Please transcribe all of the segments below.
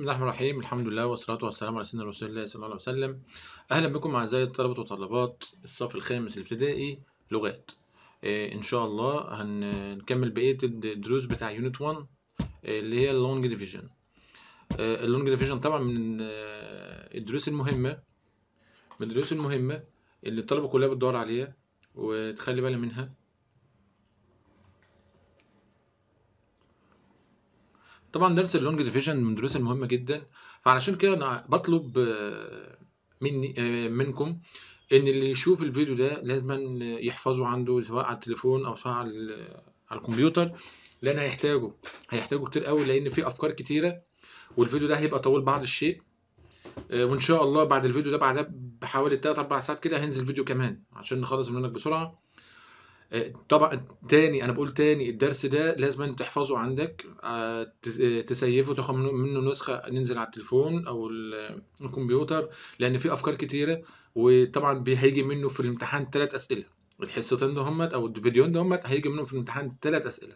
الله الرحمن الرحيم الحمد لله والصلاة والسلام على سيدنا رسول الله صلى الله عليه وسلم أهلا بكم أعزائي الطلبة وطالبات الصف الخامس الابتدائي لغات آه، إن شاء الله هنكمل بقية الدروس بتاع يونت 1 آه، اللي هي اللونج ديفيجن اللونج ديفيجن طبعا من آه، الدروس المهمة من الدروس المهمة اللي الطلبة كلها بتدور عليها وتخلي بالها منها طبعا درس اللونج ديفيجن من الدروس المهمة جدا فعلشان كده انا بطلب آه، مني آه، منكم ان اللي يشوف الفيديو ده لازم يحفظه عنده سواء على التليفون او سواء على ال- على الكمبيوتر لان هيحتاجه هيحتاجه كتير قوي لان في افكار كتيرة والفيديو ده هيبقى طويل بعض الشيء آه، وان شاء الله بعد الفيديو ده بعدها بحوالي 3 4 ساعات كده هينزل فيديو كمان عشان نخلص منك بسرعة آه، طبعا تاني انا بقول تاني الدرس ده لازم تحفظه عندك آه، تس- آه، تسيفه تاخد منه منه نسخة ننزل على التليفون او ال- الكمبيوتر لان في افكار كتيرة وطبعا بي- هيجي منه في الامتحان ثلاث اسئلة الحصتين ده همت او الفيديوهين ده همت هيجي منهم في الامتحان ثلاث اسئلة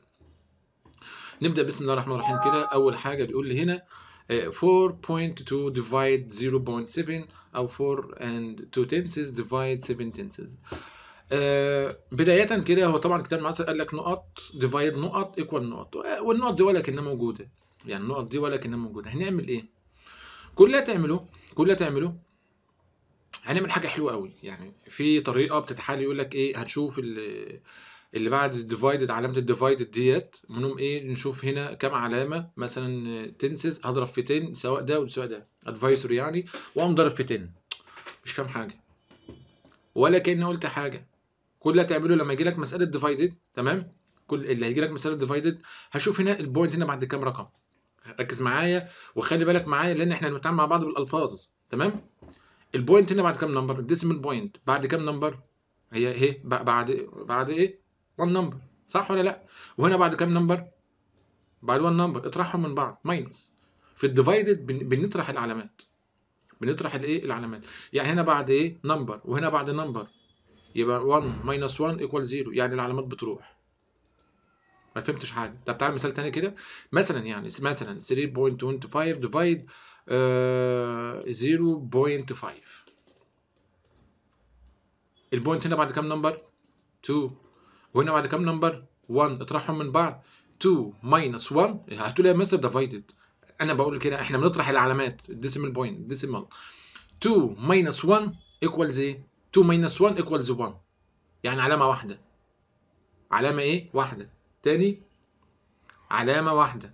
نبدأ بسم الله الرحمن الرحيم كده اول حاجة بيقول لي هنا آه، 4.2 divide 0.7 او 4 and 2 tenths divide 7 tenths آه، بداية كده هو طبعا كتاب المعاصر قال لك نقط ديفايد نقط ايكوال نقط والنقط دي ولا كأنها موجودة يعني النقط دي ولا كأنها موجودة هنعمل ايه؟ كل اللي هتعمله كل اللي هتعمله هنعمل حاجة حلوة قوي يعني في طريقة بتتحل يقول لك ايه هتشوف اللي, اللي بعد الديفايدد علامة الديفايدد ديت منهم ايه نشوف هنا كام علامة مثلا تنسز هضرب في 10 سواء ده وسواء ده ادفايسور يعني واقوم ضارب في 10 مش فاهم حاجة ولا كأني قلت حاجة كل اللي هتعمله لما يجي لك مساله ديفايدد تمام كل اللي هيجي لك مساله ديفايدد هشوف هنا البوينت هنا بعد كام رقم ركز معايا وخلي بالك معايا لان احنا بنتعامل مع بعض بالالفاظ تمام البوينت هنا بعد كام نمبر الديسيمال بوينت بعد كام نمبر هي هي ب- بعد بعد ايه 1 نمبر صح ولا لا وهنا بعد كام نمبر بعد 1 نمبر اطرحهم من بعض ماينس في الديفايدد بن- بنطرح العلامات بنطرح الايه العلامات يعني هنا بعد ايه نمبر وهنا بعد نمبر يبقى 1 ماينس 1 ايكوال 0 يعني العلامات بتروح ما فهمتش حاجه طب تعال مثال تاني كده مثلا يعني مثلا 3.25 ديفايد 0.5 البوينت هنا بعد كام نمبر 2 وهنا بعد كام نمبر 1 اطرحهم من بعض 2 ماينس 1 هتقول يا مستر ديفايدد انا بقول كده احنا بنطرح العلامات الديسيمال بوينت ديسيمال 2 ماينس 1 ايكوالز ايه 2 ماينس 1 ايكوالز 1 يعني علامه واحده علامه ايه واحده تاني علامه واحده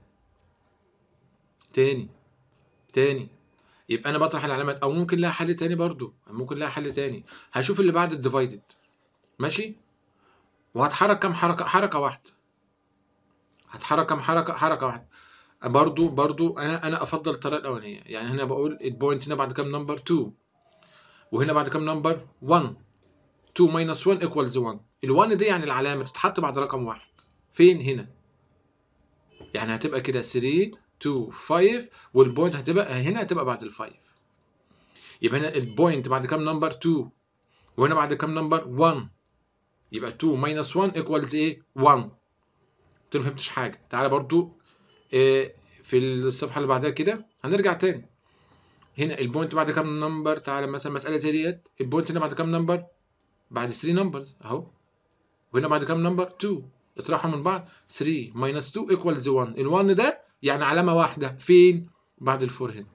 تاني تاني يبقى انا بطرح العلامات او ممكن لها حل تاني برضو ممكن لها حل تاني هشوف اللي بعد الديفايدد ماشي وهتحرك كام حركه حركه واحده هتحرك كام حركه حركه واحده برضو برضو انا انا افضل الطريقه الاولانيه يعني هنا بقول البوينت هنا بعد كام نمبر 2 وهنا بعد كام نمبر 1 2 ماينس 1 ايكوالز 1 ال1 دي يعني العلامه تتحط بعد رقم واحد فين هنا يعني هتبقى كده 3 2 5 والبوينت هتبقى هنا هتبقى بعد ال5 يبقى هنا البوينت بعد كام نمبر 2 وهنا بعد كام نمبر 1 يبقى 2 ماينس 1 ايكوالز ايه 1 انت ما فهمتش حاجه تعالى برضو آه، في الصفحه اللي بعدها كده هنرجع تاني هنا البوينت بعد كام نمبر تعالى مثلا مساله زي ديت البوينت هنا بعد كام نمبر بعد 3 نمبرز اهو وهنا بعد كام نمبر 2 اطرحهم من بعض 3 ماينس 2 ايكوالز 1 ال1 ده يعني علامه واحده فين بعد الفور هنا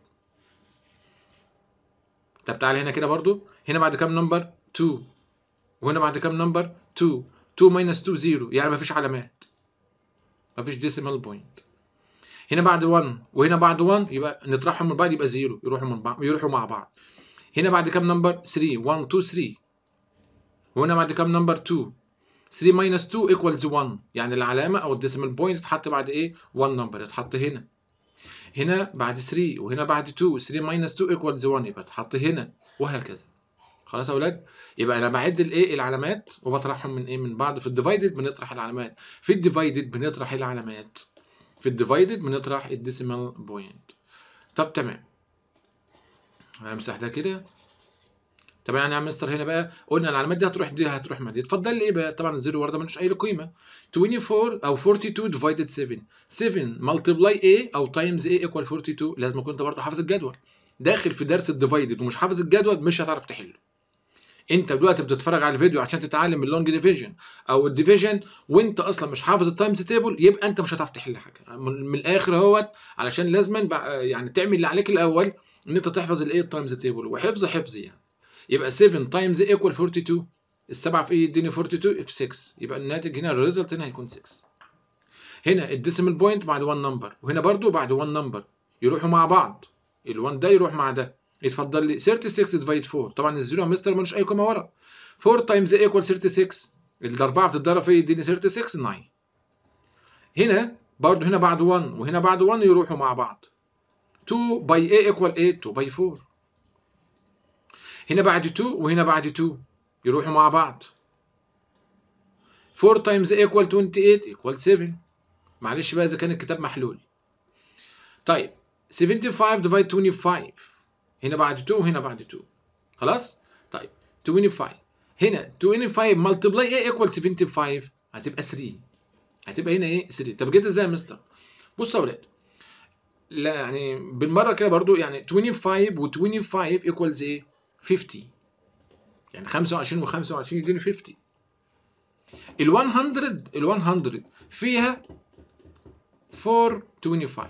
طب تعالى هنا كده برضو هنا بعد كام نمبر 2 وهنا بعد كام نمبر 2 2 ماينس 2 0 يعني مفيش علامات مفيش ديسيمال بوينت هنا بعد 1 وهنا بعد 1 يبقى نطرحهم من بعض يبقى 0 يروحوا من بعض يروحوا مع بعض هنا بعد كام نمبر 3 1 2 3 وهنا بعد كام نمبر 2 3 ماينس 2 ايكوالز 1 يعني العلامه او الديسيمال بوينت تتحط بعد ايه 1 نمبر يتحط هنا هنا بعد 3 وهنا بعد 2 3 ماينس 2 ايكوالز 1 يبقى تحط هنا وهكذا خلاص يا اولاد يبقى انا بعد الايه العلامات وبطرحهم من ايه من بعض في الديفايدد بنطرح العلامات في الديفايدد بنطرح العلامات في الديفايدد بنطرح الديسيمال بوينت طب تمام همسح ده كده طب يعني يا مستر هنا بقى قلنا العلامات دي هتروح دي هتروح مع دي اتفضل لي ايه بقى طبعا الزيرو ورا ده ملوش اي قيمه 24 او 42 ديفايدد 7 7 ملتبلاي ايه او تايمز ايه ايكوال 42 لازم اكون انت برضه حافظ الجدول داخل في درس الديفايدد ومش حافظ الجدول مش هتعرف تحله انت دلوقتي بتتفرج على الفيديو عشان تتعلم اللونج ديفيجن او الديفيجن وانت اصلا مش حافظ التايمز تيبل يبقى انت مش هتعرف تحل حاجه من الاخر اهوت علشان لازما يعني تعمل اللي عليك الاول ان انت تحفظ الايه التايمز تيبل وحفظ حفظ يعني يبقى 7 تايمز ايكوال 42 السبعه في ايه يديني 42 في 6 يبقى الناتج هنا الريزلت هنا هيكون 6 هنا الديسيمال بوينت بعد 1 نمبر وهنا برضو بعد 1 نمبر يروحوا مع بعض ال1 ده يروح مع ده يتفضل لي 36 ديفايد 4 طبعا الزيرو يا مستر ملوش اي قيمه ورا 4 تايمز ايه ايكوال 36 الاربعه بتتضرب في يديني 36 9 هنا برضو هنا بعد 1 وهنا بعد 1 يروحوا مع بعض 2 باي ايه ايكوال 8 2 باي 4 هنا بعد 2 وهنا بعد 2 يروحوا مع بعض 4 تايمز ايكوال 28 ايكوال 7 معلش بقى اذا كان الكتاب محلول طيب 75 ديفايد 25 هنا بعد 2 وهنا بعد 2 خلاص طيب 25 هنا 25 ملتبلاي ايه ايكوال 75 هتبقى 3 هتبقى هنا ايه 3 طب جيت ازاي يا مستر بصوا يا ولاد لا يعني بالمره كده برضو يعني 25 و 25 ايكوالز ايه 50 يعني 25 و 25 يديني 50 ال 100 ال 100 فيها 425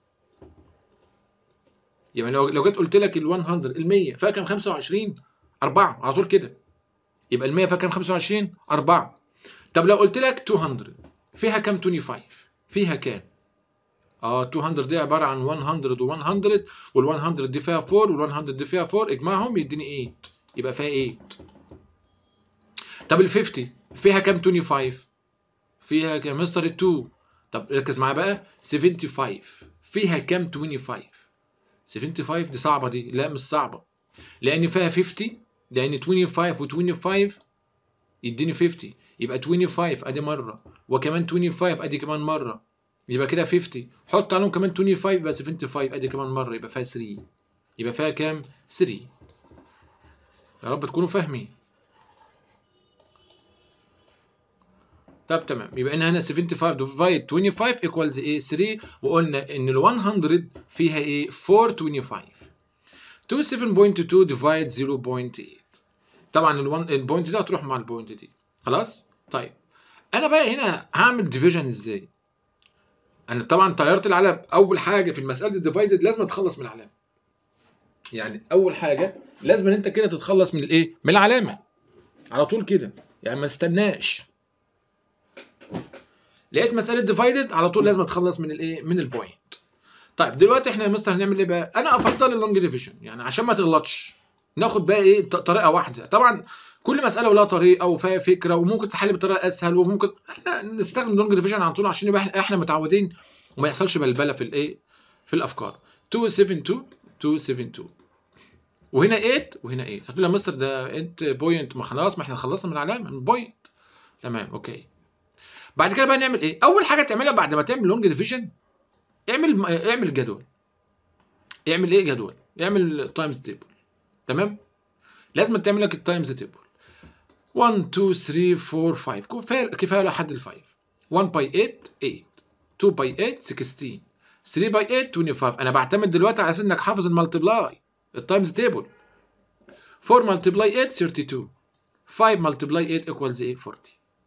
يعني لو لو جيت قلت لك ال 100 ال 100 فيها كام 25 4 على طول كده يبقى ال 100 فيها كام 25 4 طب لو قلت لك 200 فيها كام 25 فيها كام اه 200 دي عباره عن 100 و100 وال 100 دي فيها 4 وال 100 دي فيها 4 اجمعهم يديني 8 يبقى فيها 8 طب ال 50 فيها كام 25 فيها كام مستر 2 طب ركز معايا بقى 75 فيها كام 25 75 دي صعبه دي لا مش صعبه لان فيها 50 لان 25 و25 يديني 50 يبقى 25 ادي مره وكمان 25 ادي كمان مره يبقى كده 50 حط عليهم كمان 25 يبقى 75 ادي كمان مره يبقى فيها 3 يبقى فيها كام 3 يا رب تكونوا فاهمين طب تمام يبقى ان هنا 75 ديفايد 25 ايكوالز ايه 3 وقلنا ان ال 100 فيها ايه 425 27.2 ديفايد 0.8 طبعا ال البوينت ده هتروح مع البوينت دي خلاص طيب انا بقى هنا هعمل ديفيجن ازاي انا طبعا طيرت العلم اول حاجه في المساله الديفايدد لازم تتخلص من العلامه يعني اول حاجه لازم انت كده تتخلص من الايه من العلامه على طول كده يعني ما استناش لقيت مساله ديفايدد على طول لازم اتخلص من الايه من البوينت طيب دلوقتي احنا يا مستر هنعمل ايه بقى انا افضل اللونج ديفيجن يعني عشان ما تغلطش ناخد بقى ايه طريقه واحده طبعا كل مساله ولها طريقه وفيها فكره وممكن تحل بطريقه اسهل وممكن احنا نستخدم لونج ديفيجن على طول عشان يبقى احنا متعودين وما يحصلش بلبله في الايه في الافكار 272 272 وهنا 8 وهنا 8 هتقول يا مستر ده 8 بوينت ما خلاص ما احنا خلصنا من العلامه من بوينت تمام اوكي بعد كده بقى نعمل ايه اول حاجه تعملها بعد ما تعمل لونج ديفيجن اعمل اعمل جدول اعمل ايه جدول اعمل تايمز تيبل تمام لازم تعمل لك التايمز تيبل 1 2 3 4 5 كفايه كفايه لحد ال 5 1 باي 8 8 2 باي 8 16 3 باي 8 25 انا بعتمد دلوقتي على اساس انك حافظ المالتبلاي التايمز تيبل 4 ملتبلاي 8 32 5 ملتبلاي 8 ايكوالز ايه 40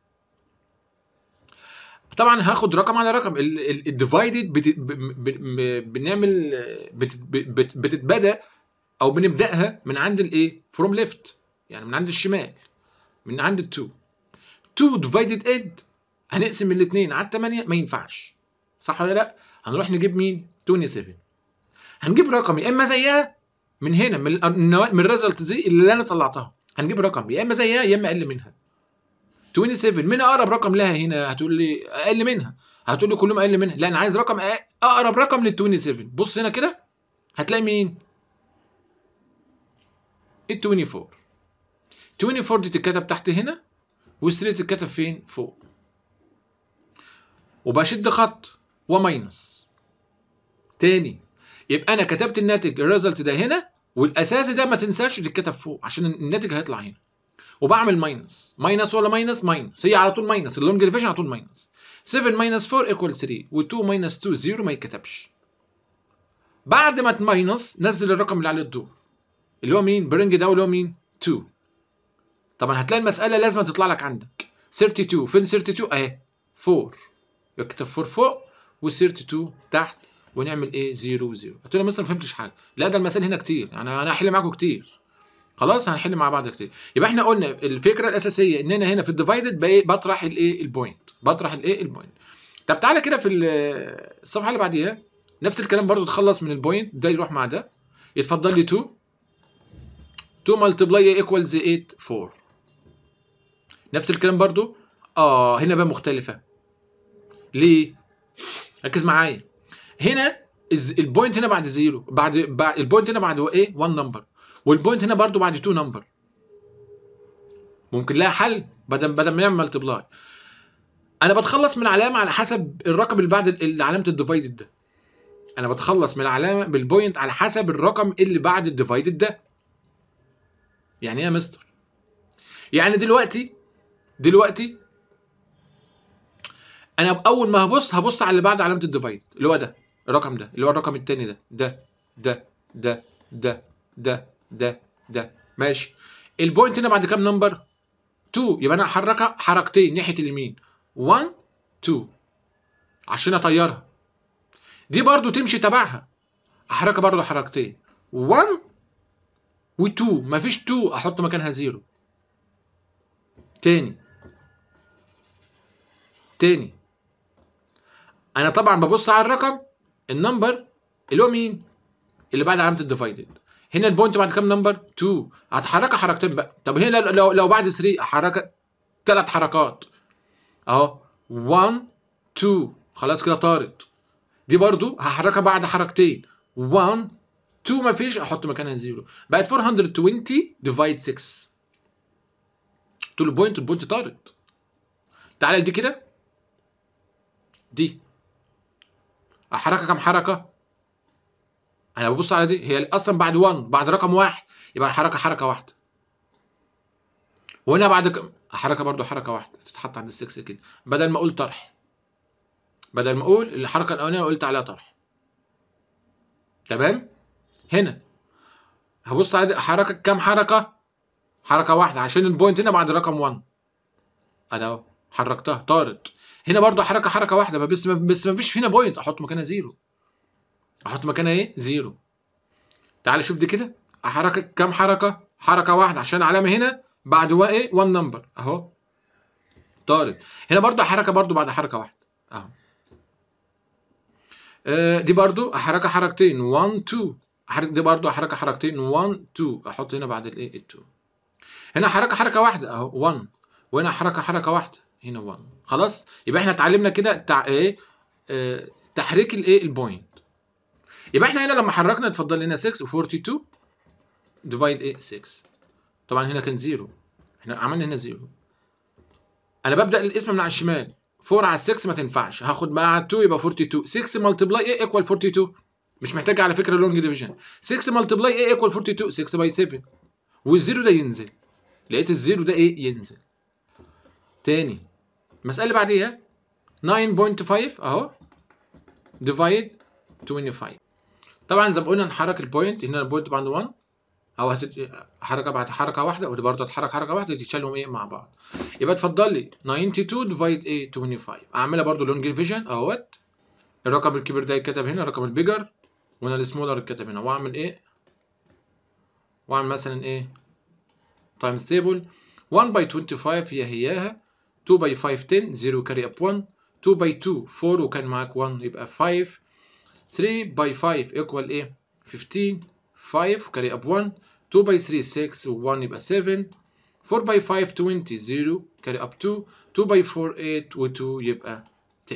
طبعا هاخد رقم على رقم الديفايدد بنعمل بتتبدا او بنبداها من عند الايه فروم ليفت يعني من عند الشمال من عند ال 2 2 ديفايدد 8 هنقسم الاثنين على 8 ما ينفعش صح ولا لا هنروح نجيب مين 27 هنجيب رقم يا اما زيها من هنا من من الريزلت دي اللي انا طلعتها هنجيب رقم يا اما زيها يا اما اقل منها 27 من اقرب رقم لها هنا هتقول لي اقل منها هتقول لي كلهم اقل منها لا انا عايز رقم اقرب رقم لل 27 بص هنا كده هتلاقي مين ال 24 24 دي تتكتب تحت هنا وال 3 تتكتب فين فوق وبشد خط وماينس تاني يبقى انا كتبت الناتج الريزلت ده هنا والاساسي ده ما تنساش تتكتب فوق عشان الناتج هيطلع هنا وبعمل ماينس ماينس ولا ماينس ماينس هي على طول ماينس اللونج ديفيجن على طول ماينس 7 ماينس 4 ايكوال 3 و2 ماينس 2 0 ما يتكتبش بعد ما تماينس نزل الرقم اللي عليه الدور اللي هو مين برنج ده اللي هو مين 2 طبعا هتلاقي المساله لازم تطلع لك عندك 32 فين 32 اهي 4 يكتب 4 فوق و32 تحت ونعمل ايه 0 0 قلت له مثلا ما فهمتش حاجه لا ده المسائل هنا كتير يعني انا هحل معاكم كتير خلاص هنحل مع بعض كتير يبقى احنا قلنا الفكره الاساسيه ان انا هنا في الديفايدد بايه بطرح الايه البوينت بطرح الايه البوينت طب تعالى كده في الصفحه اللي بعديها نفس الكلام برضو تخلص من البوينت ده يروح مع ده يتفضل لي 2 2 ملتبلاي ايكوالز 8 4 نفس الكلام برضو اه هنا بقى مختلفه ليه ركز معايا هنا البوينت هنا بعد زيرو بعد, بعد البوينت هنا بعد ايه 1 نمبر والبوينت هنا برضو بعد 2 نمبر ممكن لها حل بدل بدل ما نعمل ملتبلاي انا بتخلص من علامه على حسب الرقم اللي بعد علامه الديفايدد ده انا بتخلص من العلامه بالبوينت على حسب الرقم اللي بعد الديفايدد ده يعني ايه يا مستر يعني دلوقتي دلوقتي انا اول ما هبص هبص على اللي بعد علامه الديفايد اللي هو ده الرقم ده اللي هو الرقم الثاني ده ده ده ده ده ده ده ده ماشي البوينت هنا بعد كام نمبر 2 يبقى انا هحركها حركتين ناحيه اليمين 1 2 عشان اطيرها دي برضو تمشي تبعها احركها برضو حركتين 1 و2 مفيش 2 احط مكانها 0 تاني تاني انا طبعا ببص على الرقم النمبر اللي هو مين اللي بعد علامه الديفايدد هنا البوينت بعد كام نمبر 2 هتحركها حركتين بقى طب هنا لو لو بعد 3 احركها ثلاث حركات اهو 1 2 خلاص كده طارت دي برضو هحركها بعد حركتين 1 2 مفيش احط مكانها 0 بقت 420 ديفايد 6 طول البوينت البوينت طارت تعالى دي كده دي احركها كام حركه انا ببص على دي هي اصلا بعد 1 بعد رقم واحد يبقى الحركه حركه واحده وهنا بعد ك... حركه برضو حركه واحده تتحط عند السكس كده بدل ما اقول طرح بدل ما اقول الحركه الاولانيه قلت عليها طرح تمام هنا هبص على دي حركه كام حركه حركه واحده عشان البوينت هنا بعد رقم 1 انا اهو حركتها طارت هنا برضو حركه حركه واحده بس بس ما فيش هنا بوينت احط مكانها زيرو احط مكانها ايه زيرو تعال شوف دي كده حركه كام حركه حركه واحده عشان العلامه هنا بعد ايه 1 نمبر اهو طارت هنا برضو حركه برضو بعد حركه واحده اهو آه دي برضو حركه حركتين 1 2 حركه دي برضو حركه حركتين 1 2 احط هنا بعد الايه ال 2 هنا حركه حركه واحده اهو 1 وهنا حركه حركه واحده هنا 1 خلاص يبقى احنا اتعلمنا كده تع... ايه اه... تحريك الايه البوينت يبقى احنا هنا لما حركنا اتفضل لنا 6 و42 ديفايد ايه 6 طبعا هنا كان 0 احنا عملنا هنا 0 انا ببدا الاسم من على الشمال 4 على 6 ما تنفعش هاخد مع 2 يبقى 42 6 ملتبلاي ايه ايكوال 42 مش محتاج على فكره لونج ديفيجن 6 ملتبلاي ايه ايكوال 42 6 باي 7 والزيرو ده ينزل لقيت الزيرو ده ايه ينزل تاني المسألة اللي بعديها 9.5 اهو ديفايد 25 طبعا زي ما قلنا نحرك البوينت هنا البوينت بعد 1 او هتت... حركه بعد حركه واحده ودي برضه هتحرك حركه واحده تتشالهم ايه مع بعض يبقى اتفضل لي 92 ديفايد ايه 25 اعملها برضه لونج ديفيجن اهوت الرقم الكبير ده يتكتب هنا الرقم البيجر وانا السمولر يتكتب هنا واعمل ايه واعمل مثلا ايه تايمز تيبل 1 باي 25 هي هياها 2 باي 5 10 0 كاري اب 1 2 باي 2 4 وكان معاك 1 يبقى 5 3 باي 5 ايكوال ايه 15 5 كاري اب 1 2 باي 3 6 و1 يبقى 7 4 باي 5 20 0 كاري اب 2 2 باي 4 8 و2 يبقى 10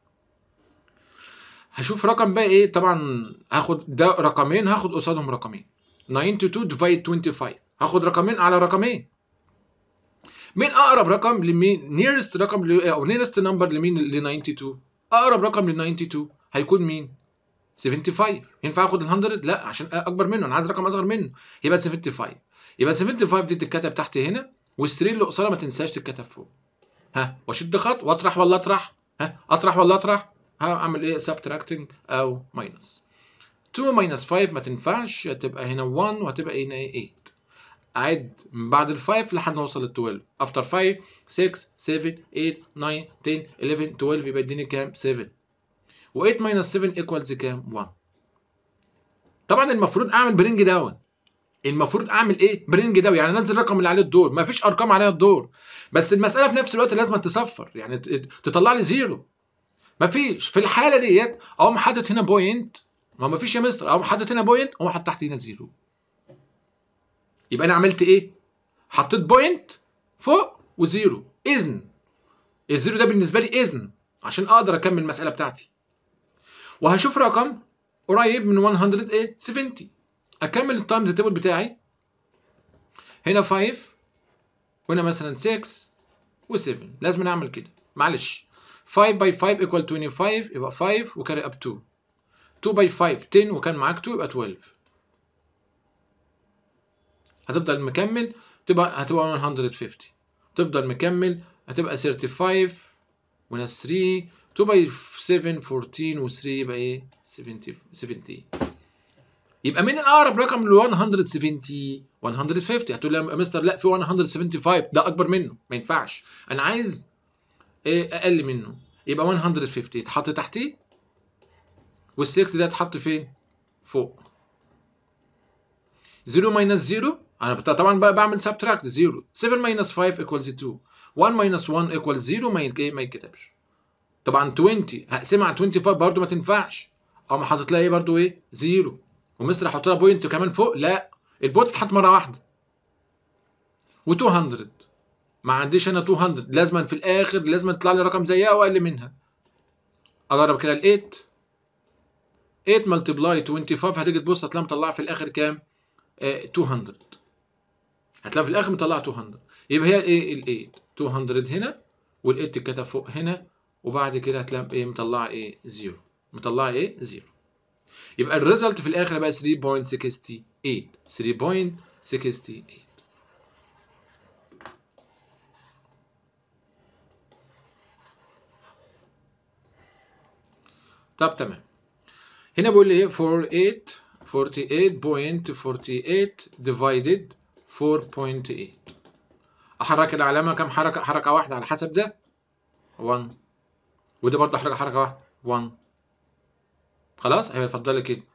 هشوف رقم بقى ايه طبعا هاخد ده رقمين هاخد قصادهم رقمين 92 ديفايد 25 هاخد رقمين على رقمين مين اقرب رقم لمين نيرست رقم ل... او نيرست نمبر لمين ل 92 اقرب رقم ل 92 هيكون مين 75 ينفع اخد ال 100 لا عشان اكبر منه انا عايز رقم اصغر منه يبقى 75 يبقى 75 دي تتكتب تحت هنا وال3 اللي قصيره ما تنساش تتكتب فوق ها واشد خط واطرح ولا اطرح ها اطرح ولا اطرح هعمل ايه سبتراكتنج او ماينس 2 ماينس 5 ما تنفعش هتبقى هنا 1 وهتبقى هنا 8 اعد من بعد ال 5 لحد ما اوصل لل 12 افتر 5 6 7 8 9 10 11 12 يبقى يديني كام 7 و8 ماينس 7 ايكوالز كام 1 طبعا المفروض اعمل برينج داون المفروض اعمل ايه برينج داون يعني انزل الرقم اللي عليه الدور ما فيش ارقام عليها الدور بس المساله في نفس الوقت لازم تصفر يعني تطلع لي زيرو ما فيش في الحاله ديت اقوم حاطط هنا بوينت ما ما فيش يا مستر اقوم حاطط هنا بوينت اقوم حاطط تحت هنا زيرو يبقى انا عملت ايه حطيت بوينت فوق وزيرو اذن الزيرو ده بالنسبه لي اذن عشان اقدر اكمل المساله بتاعتي وهشوف رقم قريب من 100 ايه 70 اكمل التايمز تيبل بتاعي هنا 5 وهنا مثلا 6 و7 لازم نعمل كده معلش 5 باي 5 ايكوال 25 يبقى 5 وكاري اب 2 2 باي 5 10 وكان معاك 2 يبقى 12 هتفضل مكمل تبقى هتبقى 150 تفضل مكمل هتبقى 35 وهنا 3 2 باي 7 14 و3 يبقى ايه 70 70 يبقى مين الاقرب رقم ل 170 150 هتقول لي يا مستر لا في 175 ده اكبر منه ما ينفعش انا عايز ايه اقل منه يبقى 150 يتحط تحتيه وال6 ده يتحط فين فوق 0 ماينس 0 انا طبعا بقى بعمل سبتراكت 0 7 ماينس 5 ايكوالز 2 1 ماينس 1 ايكوالز 0 ما ما يتكتبش طبعا 20 هقسمها على 25 برضو ما تنفعش اقوم حاطط لها ايه برضو ايه 0 ومستر احط لها بوينت كمان فوق لا البوينت تتحط مره واحده و200 ما عنديش انا 200 لازما في الاخر لازم يطلع لي رقم زيها او اقل منها اجرب كده ال 8 8 ملتبلاي 25 هتيجي تبص هتلاقيها مطلعه في الاخر كام؟ آه 200 هتلاقي في الاخر مطلعه 200 يبقى هي الايه ال 8 200 هنا وال 8 تتكتب فوق هنا وبعد كده هتلاقي ايه مطلعه ايه 0 مطلعه ايه 0 يبقى الريزلت في الاخر بقى 3.68 3.68 طب تمام هنا بيقول لي ايه 48 48.48 divided 4.8 احرك العلامه كام حركه حركه واحده على حسب ده 1 وده برضه احرك حركه واحده 1 خلاص هيبقى اتفضل لي كده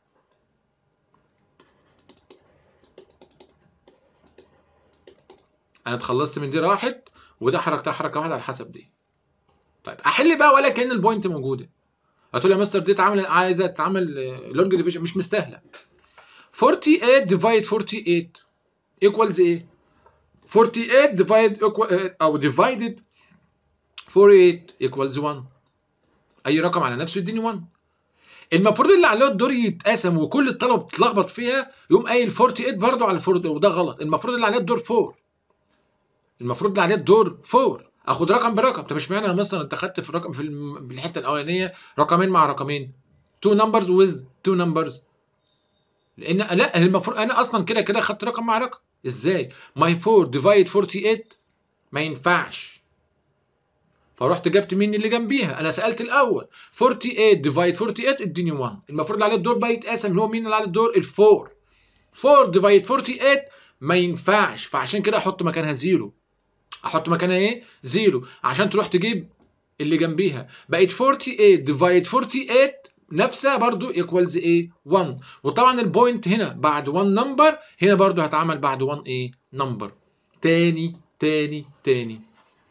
انا اتخلصت من دي راحت وده حركتها حركه واحده على حسب دي طيب احل بقى ولا كان البوينت موجوده هتقول يا مستر دي اتعمل عايزه تتعمل لونج ديفيجن مش مستاهله 48 ديفايد 48 ايكوالز ايه 48 ديفايد او ديفايدد 48 ايكوالز 1 اي رقم على نفسه يديني 1 المفروض اللي عليه الدور يتقسم وكل الطلبه بتتلخبط فيها يقوم قايل 48 برضه على 4 وده غلط المفروض اللي عليه الدور 4 المفروض اللي عليه الدور 4 اخد رقم برقم طب اشمعنى يا مستر انت خدت في الرقم في الحته الاولانيه رقمين مع رقمين 2 نمبرز ويز 2 نمبرز لان لا المفروض انا اصلا كده كده خدت رقم مع رقم ازاي ماي 4 ديفايد 48 ما ينفعش فرحت جبت مين اللي جنبيها انا سالت الاول 48 ديفايد 48 اديني 1 المفروض اللي عليه الدور بقى يتقسم اللي هو مين اللي عليه الدور ال4 4 ديفايد 48 ما ينفعش فعشان كده احط مكانها زيرو احط مكانها ايه زيرو عشان تروح تجيب اللي جنبيها بقت 48 ديفايد 48 نفسها برضو ايكوالز ايه 1 وطبعا البوينت هنا بعد 1 نمبر هنا برضو هتعمل بعد 1 ايه نمبر تاني تاني تاني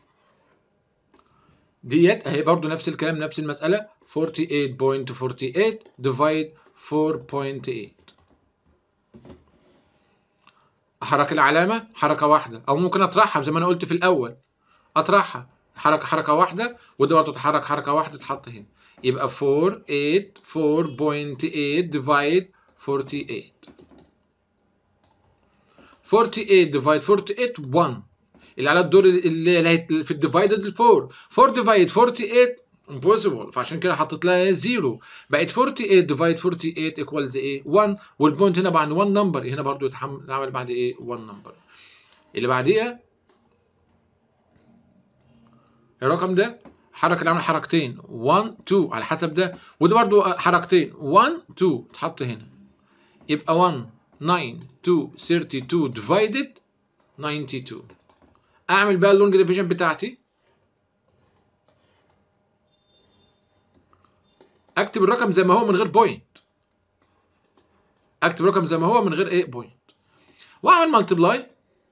ديت اهي برضو نفس الكلام نفس المسألة 48.48 ديفايد 4.8 احرك العلامة حركة واحدة او ممكن اطرحها زي ما انا قلت في الاول اطرحها حركة حركة واحدة وده برضه تتحرك حركة واحدة تتحط هنا يبقى 4 8 4.8 ديفايد 48 48 ديفايد 48 1 اللي على الدور اللي في الديفايدد 4 4 ديفايد 48 impossible فعشان كده حطيت لها 0 بقت 48 ديفايد 48 ايكوالز ايه 1 والبوينت هنا بعد 1 نمبر هنا برضو يتعمل بعد ايه 1 نمبر اللي بعديها الرقم ده حركه اللي عامل حركتين 1 2 على حسب ده وده برضو حركتين 1 2 اتحط هنا يبقى 1 9 2 32 ديفايدد 92 اعمل بقى اللونج ديفيجن بتاعتي اكتب الرقم زي ما هو من غير بوينت اكتب الرقم زي ما هو من غير ايه بوينت واعمل ملتبلاي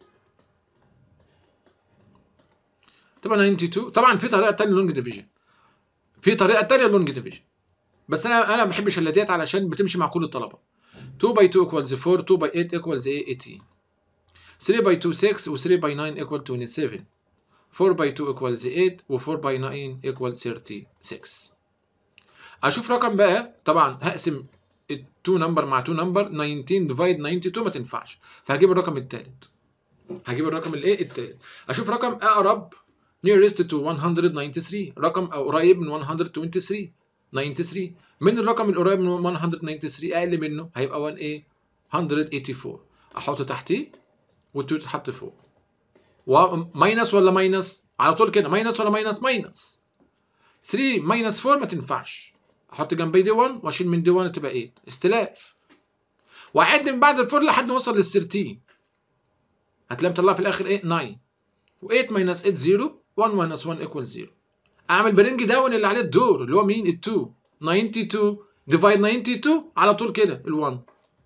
تبقى 92 طبعا في طريقه ثانيه لونج ديفيجن في طريقه ثانيه لونج ديفيجن بس انا انا ما بحبش الا ديت علشان بتمشي مع كل الطلبه 2 باي 2 ايكوالز 4 2 باي 8 ايكوالز ايه 18 3 باي 2 6 و 3 باي 9 ايكوال 27 4 باي 2 ايكوالز 8 و 4 باي 9 ايكوال 36 اشوف رقم بقى طبعا هقسم 2 نمبر مع 2 نمبر 19 ديفايد 92 ما تنفعش فهجيب الرقم الثالث هجيب الرقم الايه الثالث اشوف رقم اقرب nearest to 193 رقم قريب من 123 93 من الرقم القريب من 193 اقل منه هيبقى 1 ايه 184 احط تحتيه وال2 تتحط فوق وماينس ولا ماينس على طول كده ماينس ولا ماينس ماينس 3 ماينس 4 ما تنفعش احط جنبي دي 1 واشيل من دي 1 تبقى 8 استلاف واعد من بعد الفور لحد ما اوصل لل 13 هتلاقي مطلعها في الاخر ايه 9 و8 ماينس 8 0 1 ماينس 1 ايكوال 0 اعمل برنج داون اللي عليه الدور اللي هو مين ال 2 92 ديفايد 92 على طول كده ال 1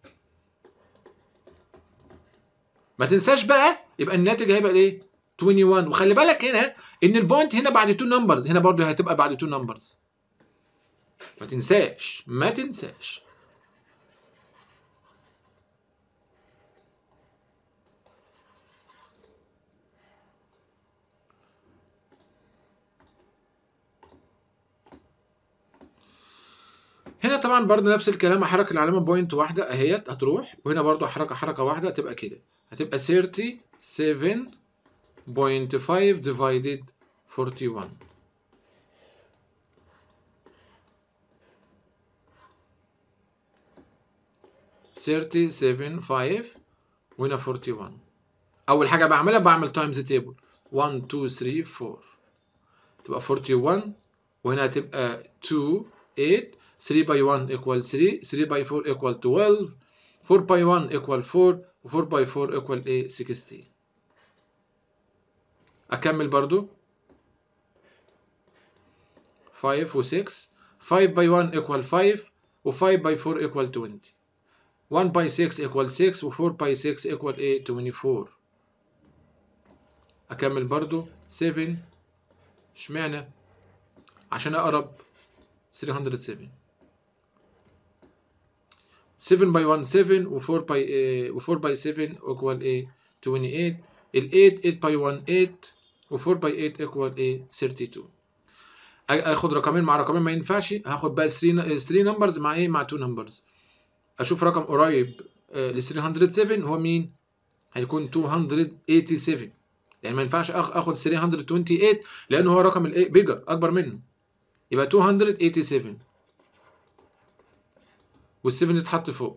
ما تنساش بقى يبقى الناتج هيبقى ايه 21 وخلي بالك هنا ان البوينت هنا بعد 2 نمبرز هنا برضو هتبقى بعد 2 نمبرز ما تنساش ما تنساش هنا طبعا برضه نفس الكلام احرك العلامه بوينت واحده اهيت هتروح وهنا برضه احركها حركه واحده هتبقى كده هتبقى 37.5 divided 41 37.5 وهنا 41 اول حاجه بعملها بعمل تايمز تيبل 1 2 3 4 تبقى 41 وهنا هتبقى 2 8 3 by 1 equal 3 3 by 4 equal 12 4 by 1 equal 4 و 4 by 4 equal ايه 16 اكمل برضو 5 و 6 5 by 1 equal 5 و 5 by 4 equal 20 1 by 6 equal 6 و 4 by 6 equal ايه 24 اكمل برضو 7 اشمعنى عشان اقرب 307 7 by 1 7 و 4 by و 4 by 7 equal ايه 28 ال 8 8 by 1 8 و 4 by 8 equal ايه 32 اخد رقمين مع رقمين ما ينفعش هاخد بقى 3 3 نمبرز مع ايه مع 2 نمبرز اشوف رقم قريب ل 307 هو مين هيكون 287 يعني ما ينفعش اخد 328 لان هو رقم الايه بيجر اكبر منه يبقى 287 وال7 تتحط فوق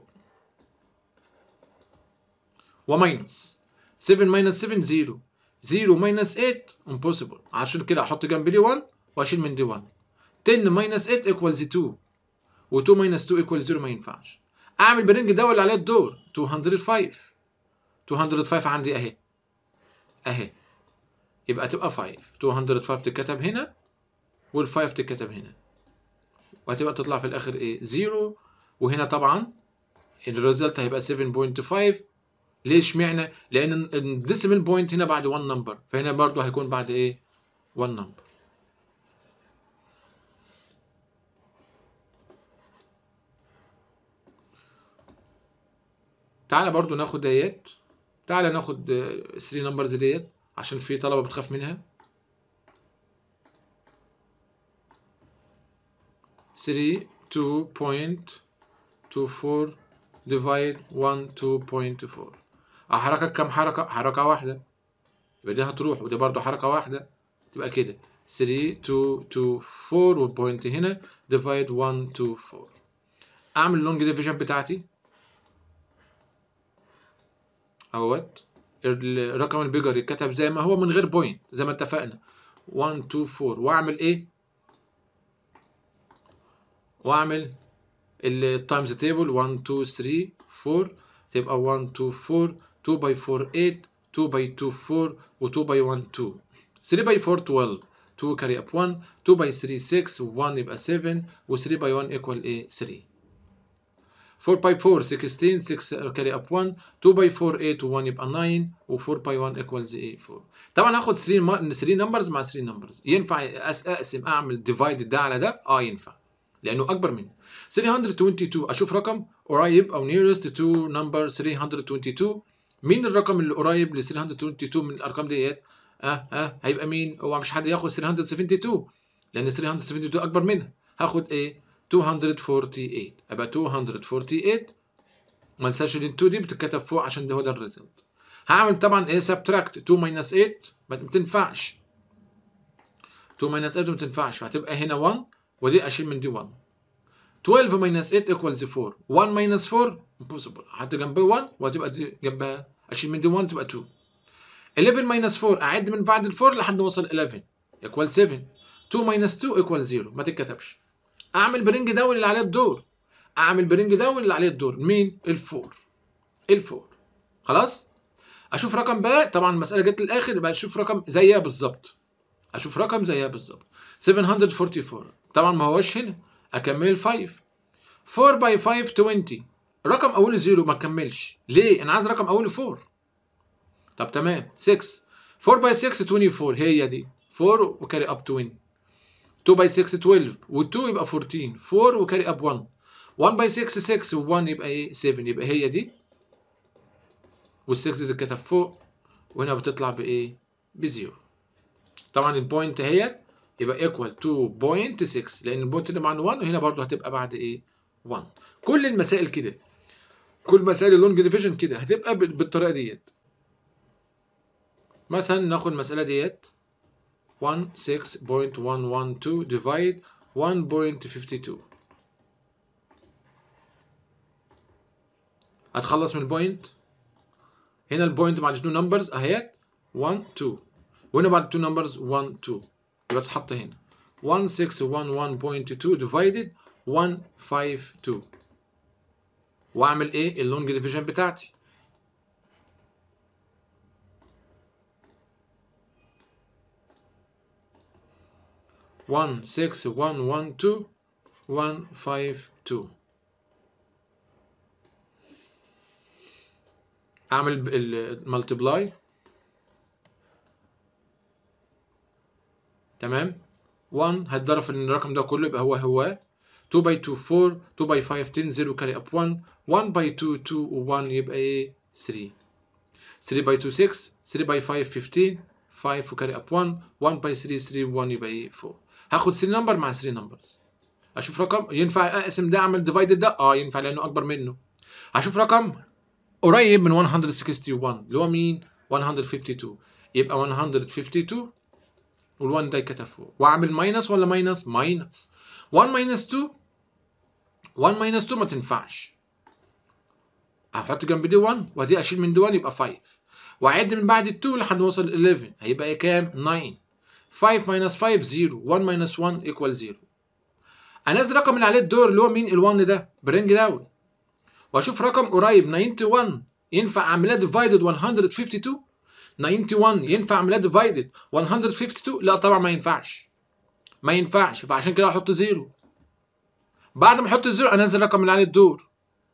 وماينس 7 ماينس 7 0 0 ماينس 8 امبوسيبل عشان كده احط جنب دي 1 واشيل من دي 1 10 ماينس 8 ايكوالز 2 و2 ماينس 2 ايكوالز 0 ما ينفعش اعمل برنج ده اللي عليه الدور 205 205 عندي اهي اهي يبقى تبقى 5 205 تتكتب هنا وال5 تتكتب هنا وهتبقى تطلع في الاخر ايه 0 وهنا طبعا الريزلت هيبقى 7.5 ليه اشمعنى لان الديسيمال بوينت هنا بعد 1 نمبر فهنا برضو هيكون بعد ايه 1 نمبر تعالى برضو ناخد ديت تعالى ناخد 3 نمبرز ديت عشان في طلبه بتخاف منها 3 2.24 divide 1 2.4 احركك كام حركه حركه واحده يبقى دي هتروح ودي برضو حركه واحده تبقى كده 3 2 2 4 والبوينت هنا ديفايد 1 2 4 اعمل اللونج ديفيجن بتاعتي اهوت الرقم البيجر يتكتب زي ما هو من غير بوينت زي ما اتفقنا 1 2 4 واعمل ايه واعمل التايمز تيبل 1 2 3 4 تبقى 1 2 4 2 باي 4 8 2 باي 2 4 و2 باي 1 2 3 باي 4 12 2 carry up 1 2 باي 3 6 1 يبقى 7 و3 باي 1 equal ايه 3 4 باي 4 16 6 carry up 1 2 باي 4 8 و1 يبقى 9 و4 باي 1 equals ايه 4 طبعا هاخد 3 3 نمبرز مع 3 نمبرز ينفع اقسم اعمل ديفايد ده على ده اه ينفع لانه اكبر منه 322 اشوف رقم قريب او nearest to number 322 مين الرقم اللي قريب ل 322 من الارقام ديت اه اه هيبقى مين هو مش حد ياخد 372 لان 372 اكبر منها هاخد ايه 248 يبقى 248 ما ننساش ان ال 2 دي بتتكتب فوق عشان ده هو ده الريزلت هعمل طبعا ايه سبتراكت 2 ماينس 8 ما تنفعش 2 ماينس 8 ما تنفعش فهتبقى هنا 1 ودي اشيل من دي 1 12 ماينس 8 ايكوالز 4 1 ماينس 4 امبوسيبل حط جنبها 1 وهتبقى دي جنبها اشيل من دي 1 تبقى 2 11 ماينس 4 اعد من بعد ال 4 لحد ما اوصل 11 ايكوال 7 2 ماينس 2 ايكوال 0 ما تتكتبش اعمل برينج داون اللي عليه الدور اعمل برينج داون اللي عليه الدور مين ال4 ال4 خلاص اشوف رقم بقى طبعا المساله جت للاخر يبقى اشوف رقم زيها بالظبط اشوف رقم زيها بالظبط 744 طبعا ما هوش هنا اكمل 5 4 باي 5 20 رقم اوله 0 ما كملش ليه انا عايز رقم اوله 4 طب تمام 6 4 باي 6 24 هي دي 4 وكاري اب 20 2 باي 6 12 و2 يبقى 14 4 وكاري اب 1 1 باي 6 6 و1 يبقى ايه 7 يبقى هي دي وال6 دي تتكتب فوق وهنا بتطلع بايه بزيرو طبعا البوينت اهيت يبقى ايكوال 2.6 لان البوينت اللي معنى 1 وهنا برضو هتبقى بعد ايه 1 كل المسائل كده كل مسائل اللونج ديفيجن كده هتبقى بالطريقه ديت مثلا ناخد المساله ديت 16.112 divide 1.52 هتخلص من البوينت هنا البوينت بعد 2 نمبرز اهيت 1 2 وهنا بعد 2 نمبرز 1 2 يبقى تتحط هنا 1611.2 divided 152 واعمل ايه اللونج ديفيجن بتاعتي one six one one two one five two اعمل المالتيبلاي تمام 1 هتضرب في الرقم ده كله يبقى هو هو 2 باي 2 4 2 باي 5 10 0 كاري اب 1 1 باي 2 2 و1 يبقى ايه 3 3 باي 2 6 3 باي 5 15 5 وكاري اب 1 1 باي 3 3 1 يبقى ايه 4 هاخد 3 نمبر مع 3 نمبرز اشوف رقم ينفع اقسم ده اعمل ديفايدد ده اه ينفع لانه اكبر منه هشوف رقم قريب من 161 اللي هو مين 152 يبقى 152 وال1 ده يتكتب فوق واعمل ماينس ولا ماينس ماينس 1 ماينس 2 1 ماينس 2 ما تنفعش هحط جنب دي 1 ودي اشيل من دي 1 يبقى 5 واعد من بعد ال 2 لحد ما اوصل 11 هيبقى ايه كام 9 5 minus 5 0 1 minus 1 equal 0 انزل الرقم اللي عليه الدور اللي هو مين ال1 ده برينج داون واشوف رقم قريب 91 ينفع اعملها ديفايدد 152 91 ينفع اعملها ديفايدد 152 لا طبعا ما ينفعش ما ينفعش فعشان كده احط زيرو بعد ما احط الزيرو انزل الرقم اللي عليه الدور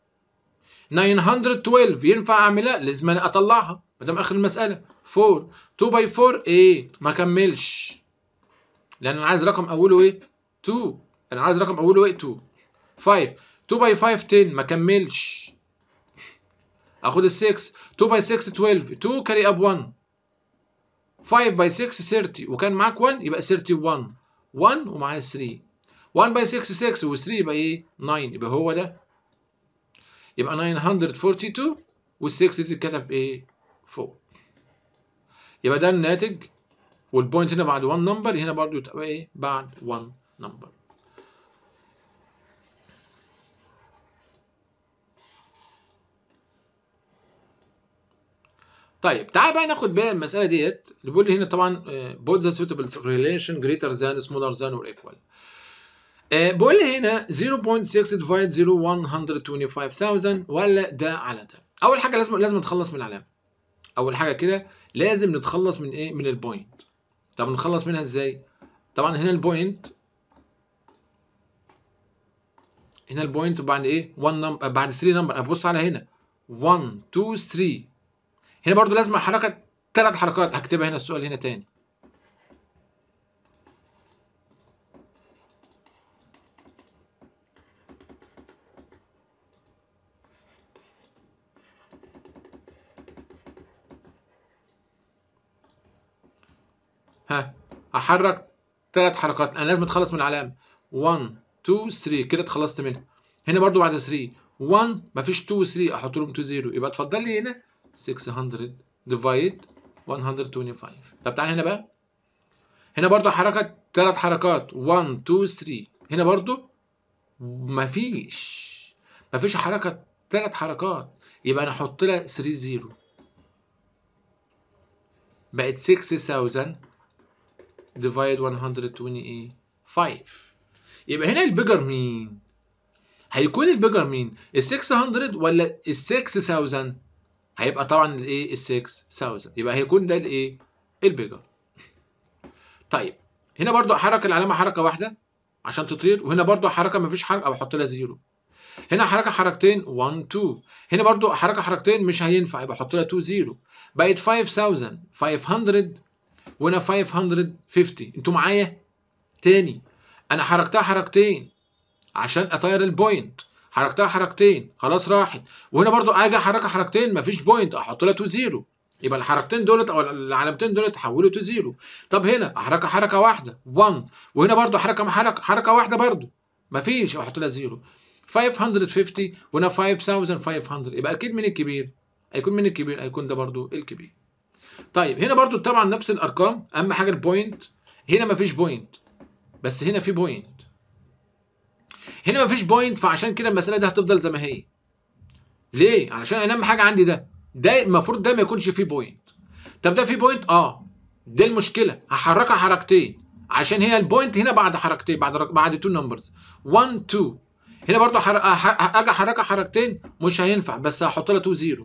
912 ينفع اعملها لازم انا اطلعها ما دام اخر المساله 4 2 باي 4 8 ما كملش لان انا عايز رقم اوله ايه 2 انا عايز رقم اوله ايه 2 5 2 باي 5 10 ما كملش اخد ال 6 2 باي 6 12 2 كاري اب 1 5 باي 6 30 وكان معاك 1 يبقى 31 1 ومعايا 3 1 باي 6 6 و3 يبقى ايه 9 يبقى هو ده يبقى 942 وال6 دي اتكتب ايه فوق يبقى ده الناتج والبوينت هنا بعد 1 نمبر هنا برضو تبقى ايه بعد 1 نمبر طيب تعال بقى ناخد بقى المساله ديت اللي بيقول لي هنا طبعا both the suitable relation greater than smaller than or equal آه، بيقول لي هنا 0.6 divide 0 125000 ولا ده على ده اول حاجه لازم لازم نتخلص من العلامه اول حاجه كده لازم نتخلص من ايه من البوينت طب نتخلص منها ازاي طبعا هنا البوينت هنا البوينت بعد ايه 1 نمبر بعد 3 نمبر ابص على هنا 1 2 3 هنا برضو لازم حركه ثلاث حركات هكتبها هنا السؤال هنا تاني ها احرك ثلاث حركات انا لازم اتخلص من العلامه 1 2 3 كده اتخلصت منها هنا برضو بعد 3 1 مفيش 2 و 3 احط لهم 2 0 يبقى اتفضل لي هنا 600 ديفايد 125 طب تعالى هنا بقى هنا برضو حركه ثلاث حركات 1 2 3 هنا برضو مفيش مفيش حركه ثلاث حركات يبقى انا احط لها 3 0 بقت 6000 divide 125 يبقى هنا البيجر مين؟ هيكون البيجر مين؟ ال 600 ولا ال 6000 هيبقى طبعا الايه ال 6000 يبقى هيكون ده الايه البيجر طيب هنا برضو حركه العلامه حركه واحده عشان تطير وهنا برضو حركه مفيش حركه او احط لها زيرو هنا حركه حركتين 1 2 هنا برضو حركه حركتين مش هينفع يبقى احط لها 2 0 بقت 5500 وهنا 550 انتوا معايا تاني انا حركتها حركتين عشان اطير البوينت حركتها حركتين خلاص راحت وهنا برضو اجي احركها حركتين مفيش بوينت احط لها 2 0 يبقى الحركتين دولت او العلامتين دولت تحولوا تو 0 طب هنا احركها حركه واحده 1 وهنا برضو حركه حركه حركه واحده برضو مفيش احط لها 0 550 وهنا 5500 يبقى اكيد من الكبير هيكون من الكبير هيكون ده برضو الكبير طيب هنا برضو طبعا نفس الارقام اهم حاجه البوينت هنا مفيش بوينت بس هنا في بوينت هنا مفيش بوينت فعشان كده المساله دي هتفضل زي ما هي ليه علشان اهم حاجه عندي ده ده المفروض ده ما يكونش فيه بوينت طب ده فيه بوينت اه دي المشكله هحركها حركتين عشان هي البوينت هنا بعد حركتين بعد رق... بعد تو نمبرز 1 2 هنا برضو حر... اجي احركها حركتين مش هينفع بس هحط لها 2 0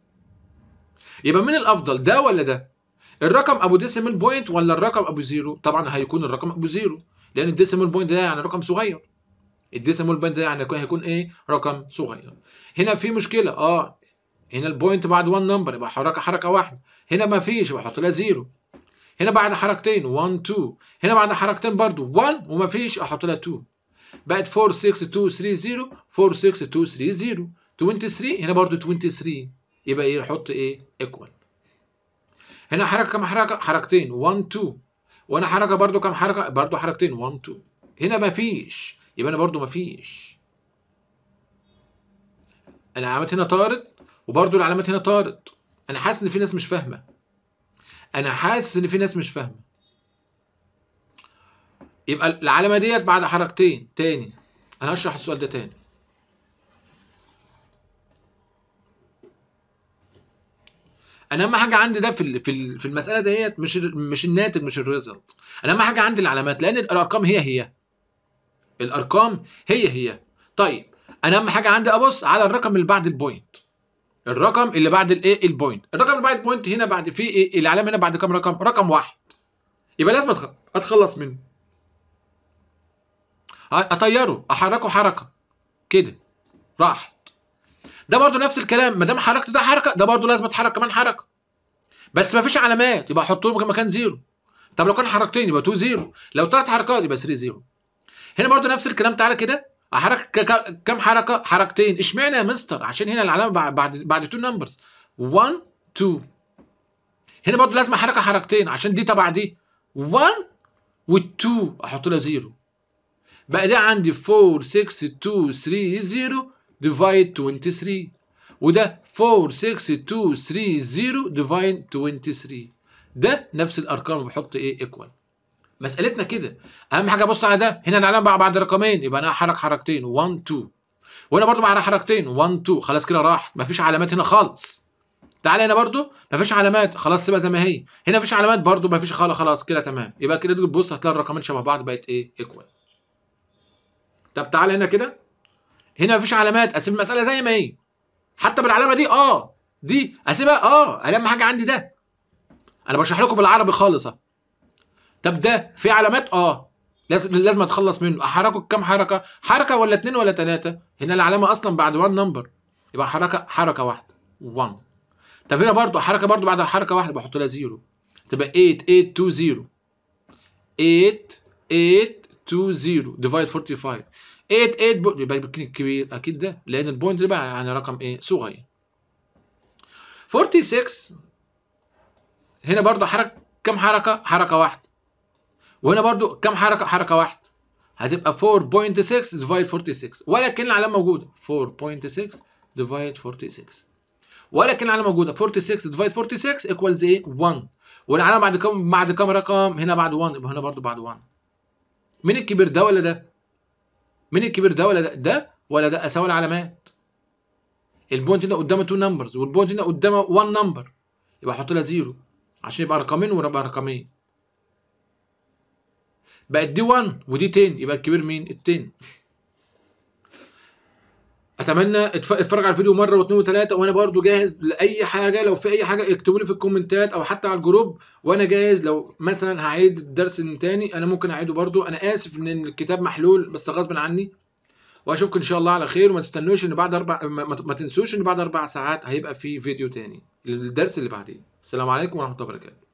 يبقى مين الافضل ده ولا ده الرقم ابو ديسيمال بوينت ولا الرقم ابو زيرو طبعا هيكون الرقم ابو زيرو لان الديسيمال بوينت ده يعني رقم صغير الديسيمال بوينت ده يعني هيكون ايه رقم صغير هنا في مشكله اه هنا البوينت بعد 1 نمبر يبقى حركه حركه واحده هنا ما فيش يبقى احط لها زيرو هنا بعد حركتين 1 2 هنا بعد حركتين برضو 1 وما فيش احط لها 2 بقت 4 6 2 3 0 4 6 2 3 0 23 هنا برضو 23 يبقى ايه يحط ايه ايكوال هنا حركه كم حركه حركتين 1 2 وانا حركه برضو كم حركه برضو حركتين 1 2 هنا ما فيش يبقى انا برضو ما فيش العلامات هنا طارت وبرضو العلامات هنا طارت انا حاسس ان في ناس مش فاهمه انا حاسس ان في ناس مش فاهمه يبقى العلامه ديت بعد حركتين تاني انا هشرح السؤال ده تاني انا اهم حاجه عندي ده في في في المساله ديت مش مش الناتج مش الريزلت انا اهم حاجه عندي العلامات لان الارقام هي هي الارقام هي هي طيب انا اهم حاجه عندي ابص على الرقم اللي بعد البوينت الرقم اللي بعد الايه البوينت الرقم اللي بعد البوينت هنا بعد في ايه العلامه هنا بعد كام رقم رقم واحد يبقى لازم اتخلص منه اطيره احركه حركه كده راحت ده برضو نفس الكلام ما دام حركت ده حركه ده برضو لازم اتحرك كمان حركه بس ما فيش علامات يبقى احط له مكان زيرو طب لو كان حركتين يبقى 2 زيرو لو ثلاث حركات يبقى 3 زيرو هنا برضو نفس الكلام تعالى كده احرك كام حركه حركتين اشمعنى يا مستر عشان هنا العلامه بعد بعد 2 نمبرز 1 2 هنا برضو لازم احركها حركتين عشان دي تبع دي 1 وال2 احط لها زيرو بقى ده عندي 4 6 2 3 0 ديفايد 23 وده 4 6 2 3 0 ديفايد 23 ده نفس الارقام بحط ايه ايكوال مسألتنا كده اهم حاجه ابص على ده هنا العلامه بقى بعد رقمين يبقى انا هحرك حركتين 1 2 وهنا برضو بعد حركتين 1 2 خلاص كده راحت مفيش علامات هنا خالص تعالى هنا برضو مفيش علامات خلاص سيبها زي ما هي هنا مفيش علامات برضو مفيش خالص خلاص كده تمام يبقى كده تيجي تبص هتلاقي الرقمين شبه بعض بقت ايه ايكوال طب تعالى هنا كده هنا مفيش علامات اسيب المساله زي ما هي حتى بالعلامه دي اه دي اسيبها اه اهم حاجه عندي ده انا بشرح لكم بالعربي خالص اهو طب ده في علامات اه لازم لازم اتخلص منه احركه كام حركه حركه ولا اتنين ولا تلاته هنا العلامه اصلا بعد 1 نمبر يبقى حركه حركه واحده 1 طب هنا برضو حركه برضو بعد حركه واحده بحط لها زيرو تبقى 8 8 2 0 8 8 2 0 ديفايد 45 8 8 بو... يبقى الكبير كبير اكيد ده لان البوينت ده بقى يعني رقم ايه صغير 46 هنا برضو حركه كم حركه حركه واحده وهنا برضو كم حركه حركه واحده هتبقى 4.6 ديفايد 46 ولكن العلامه موجوده 4.6 ديفايد 46 ولكن العلامه موجوده 46 ديفايد 46 ايكوالز ايه 1 والعلامه بعد كم بعد كم رقم هنا بعد 1 يبقى هنا برضو بعد 1 مين الكبير ده ولا ده مين الكبير ده ولا ده ده ولا ده اساوي العلامات البوينت هنا قدامه 2 نمبرز والبوينت هنا قدامه 1 نمبر يبقى احط لها 0 عشان يبقى رقمين ويبقى رقمين بقت دي 1 ودي 10 يبقى الكبير مين ال 10 اتمنى اتفرج على الفيديو مره واثنين وثلاثه وانا برضو جاهز لاي حاجه لو في اي حاجه اكتبوا لي في الكومنتات او حتى على الجروب وانا جاهز لو مثلا هعيد الدرس من تاني انا ممكن اعيده برضو انا اسف ان الكتاب محلول بس غصب عني واشوفكم ان شاء الله على خير وما تستنوش ان بعد اربع ما, ما تنسوش ان بعد اربع ساعات هيبقى في فيديو تاني للدرس اللي بعديه السلام عليكم ورحمه الله وبركاته